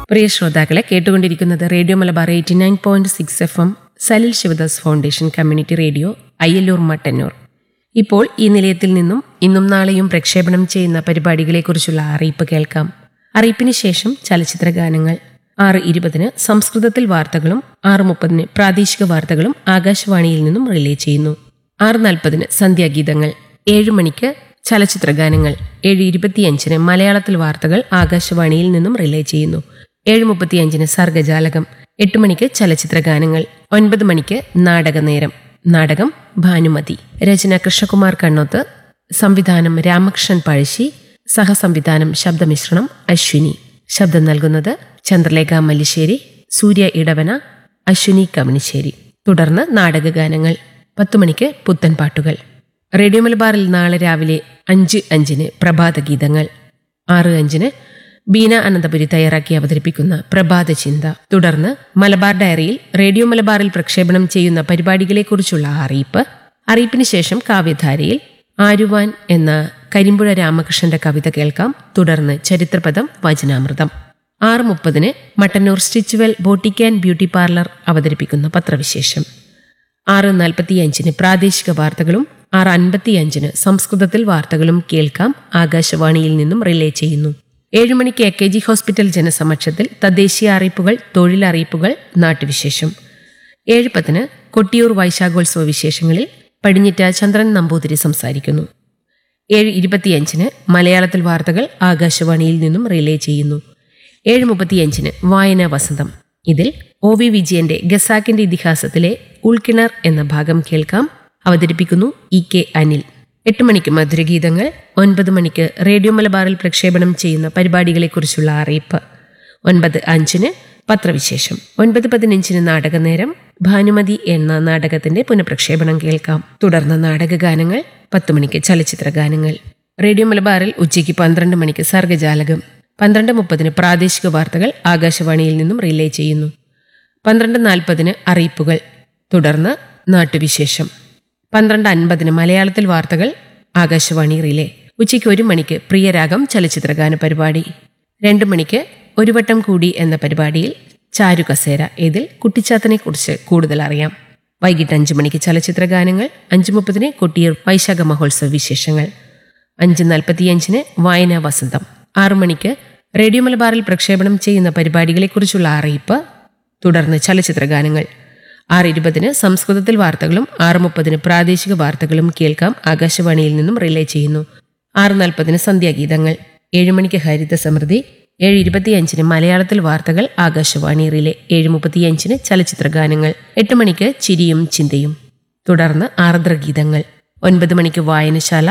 പ്രിയ ശ്രോതാക്കളെ കേട്ടുകൊണ്ടിരിക്കുന്നത് radio Malabar eighty nine point six F M Salil Sivadas foundation community radio Ayyalloor Mattannur ഇപ്പോൾ ഈ നിലയത്തിൽ നിന്നും ഇന്നും നാളെയും പ്രക്ഷേപണം ചെയ്യുന്ന പരിപാടികളെക്കുറിച്ചുള്ള അറിയിപ്പ് കേൾക്കാം അറിയിപ്പിന് ശേഷം ചലച്ചിത്ര ഗാനങ്ങൾ ആറ് ഇരുപതിന് സംസ്കൃതത്തിൽ വാർത്തകളും ആറ് മുപ്പതിന് പ്രാദേശിക വാർത്തകളും ആകാശവാണിയിൽ നിന്നും റിലേ ചെയ്യുന്നു ആറ് നാൽപ്പതിന് സന്ധ്യാഗീതങ്ങൾ ഏഴ് മണിക്ക് ചലച്ചിത്ര ഗാനങ്ങൾ ഏഴ് ഇരുപത്തിയഞ്ചിന് മലയാളത്തിൽ വാർത്തകൾ ആകാശവാണിയിൽ നിന്നും റിലേ ചെയ്യുന്നു ഏഴ് മുപ്പത്തിയഞ്ചിന് സർഗജാലകം എട്ട് മണിക്ക് ചലച്ചിത്ര ഗാനങ്ങൾ ഒൻപത് മണിക്ക് നാടകനേരം നാടകം ഭാനുമതി രചന കൃഷ്ണകുമാർ കണ്ണോത്ത് സംവിധാനം രാമകൃഷ്ണൻ പഴശ്ശി സഹസംവിധാനം ശബ്ദമിശ്രണം അശ്വിനി ശബ്ദം നൽകുന്നത് ചന്ദ്രലേഖ മല്ലിശ്ശേരി സൂര്യ ഇടവന അശ്വിനി കമണിശ്ശേരി തുടർന്ന് നാടകഗാനങ്ങൾ പത്തു മണിക്ക് പുത്തൻ പാട്ടുകൾ റേഡിയോ മലബാറിൽ നാളെ രാവിലെ അഞ്ച് അഞ്ചിന് പ്രഭാത ഗീതങ്ങൾ ആറ് അഞ്ചിന് ബീന അനന്തപുരി തയ്യാറാക്കി അവതരിപ്പിക്കുന്ന പ്രഭാത ചിന്ത തുടർന്ന് മലബാർ ഡയറിയിൽ റേഡിയോ മലബാറിൽ പ്രക്ഷേപണം ചെയ്യുന്ന പരിപാടികളെക്കുറിച്ചുള്ള അറിയിപ്പ് അറിയിപ്പിന് ശേഷം കാവ്യധാരയിൽ ആരുവാൻ എന്ന കരിമ്പുഴ രാമകൃഷ്ണന്റെ കവിത കേൾക്കാം തുടർന്ന് ചരിത്രപദം വചനാമൃതം ആറ് മുപ്പതിന് Mattannur Stitchwell boutique and beauty parlour അവതരിപ്പിക്കുന്ന പത്രവിശേഷം ആറ് നാൽപ്പത്തിയഞ്ചിന് പ്രാദേശിക വാർത്തകളും ആറ് അൻപത്തിയഞ്ചിന് സംസ്കൃതത്തിൽ വാർത്തകളും കേൾക്കാം ആകാശവാണിയിൽ നിന്നും റിലേ ചെയ്യുന്നു ഏഴുമണിക്ക് എ കെ ജി ഹോസ്പിറ്റൽ ജനസമക്ഷത്തിൽ തദ്ദേശീയ അറിയിപ്പുകൾ തൊഴിലറിയിപ്പുകൾ നാട്ടുവിശേഷം ഏഴ് പത്തിന് കൊട്ടിയൂർ വൈശാഖോത്സവ വിശേഷങ്ങളിൽ പടിഞ്ഞിറ്റ ചന്ദ്രൻ നമ്പൂതിരി സംസാരിക്കുന്നു ഏഴ് ഇരുപത്തിയഞ്ചിന് മലയാളത്തിൽ വാർത്തകൾ ആകാശവാണിയിൽ നിന്നും റിലേ ചെയ്യുന്നു ഏഴ് മുപ്പത്തിയഞ്ചിന് വായന വസന്തം ഇതിൽ ഒ വി വിജയന്റെ ഗസാക്കിന്റെ ഇതിഹാസത്തിലെ ഉൾക്കിണർ എന്ന ഭാഗം കേൾക്കാം അവതരിപ്പിക്കുന്നു ഇ കെ അനിൽ എട്ട് മണിക്ക് മധുരഗീതങ്ങൾ ഒൻപത് മണിക്ക് റേഡിയോ മലബാറിൽ പ്രക്ഷേപണം ചെയ്യുന്ന പരിപാടികളെക്കുറിച്ചുള്ള അറിയിപ്പ് ഒൻപത് അഞ്ചിന് പത്രവിശേഷം ഒൻപത് പതിനഞ്ചിന് നാടകനേരം ഭാനുമതി എന്ന നാടകത്തിന്റെ പുനഃപ്രക്ഷേപണം കേൾക്കാം തുടർന്ന് നാടകഗാനങ്ങൾ പത്ത് മണിക്ക് ചലച്ചിത്ര ഗാനങ്ങൾ റേഡിയോ മലബാറിൽ ഉച്ചയ്ക്ക് പന്ത്രണ്ട് മണിക്ക് സർഗജാലകം പന്ത്രണ്ട് മുപ്പതിന് പ്രാദേശിക വാർത്തകൾ ആകാശവാണിയിൽ നിന്നും റിലേ ചെയ്യുന്നു പന്ത്രണ്ട് നാൽപ്പതിന് അറിയിപ്പുകൾ തുടർന്ന് നാട്ടുവിശേഷം പന്ത്രണ്ട് അൻപതിന് മലയാളത്തിൽ വാർത്തകൾ ആകാശവാണി റിലേ ഉച്ചയ്ക്ക് ഒരു മണിക്ക് പ്രിയരാഗം ചലച്ചിത്രഗാന പരിപാടി രണ്ട് മണിക്ക് ഒരു വട്ടം കൂടി എന്ന പരിപാടിയിൽ ചാരു കസേര ഇതിൽ കുട്ടിച്ചാത്തനെക്കുറിച്ച് കൂടുതൽ അറിയാം വൈകിട്ട് അഞ്ചു മണിക്ക് ചലച്ചിത്ര ഗാനങ്ങൾ അഞ്ചു മുപ്പതിന് കൊട്ടിയൂർ വൈശാഖ മഹോത്സവ വിശേഷങ്ങൾ അഞ്ച് നാൽപ്പത്തിയഞ്ചിന് വായനാ വസന്തം ആറു മണിക്ക് റേഡിയോ മലബാറിൽ പ്രക്ഷേപണം ചെയ്യുന്ന പരിപാടികളെക്കുറിച്ചുള്ള അറിയിപ്പ് തുടർന്ന് ചലച്ചിത്ര ഗാനങ്ങൾ ആറ് ഇരുപതിന് സംസ്കൃതത്തിൽ വാർത്തകളും ആറ് മുപ്പതിന് പ്രാദേശിക വാർത്തകളും കേൾക്കാം ആകാശവാണിയിൽ നിന്നും റിലേ ചെയ്യുന്നു ആറ് നാൽപ്പതിന് സന്ധ്യാഗീതങ്ങൾ ഏഴ് മണിക്ക് ഹരിത സമൃദ്ധി ഏഴ് ഇരുപത്തിയഞ്ചിന് മലയാളത്തിൽ വാർത്തകൾ ആകാശവാണി റിലേ ഏഴ് മുപ്പത്തിയഞ്ചിന് ചലച്ചിത്ര ഗാനങ്ങൾ എട്ട് മണിക്ക് ചിരിയും ചിന്തയും തുടർന്ന് ആർദ്രഗീതങ്ങൾ ഒൻപത് മണിക്ക് വായനശാല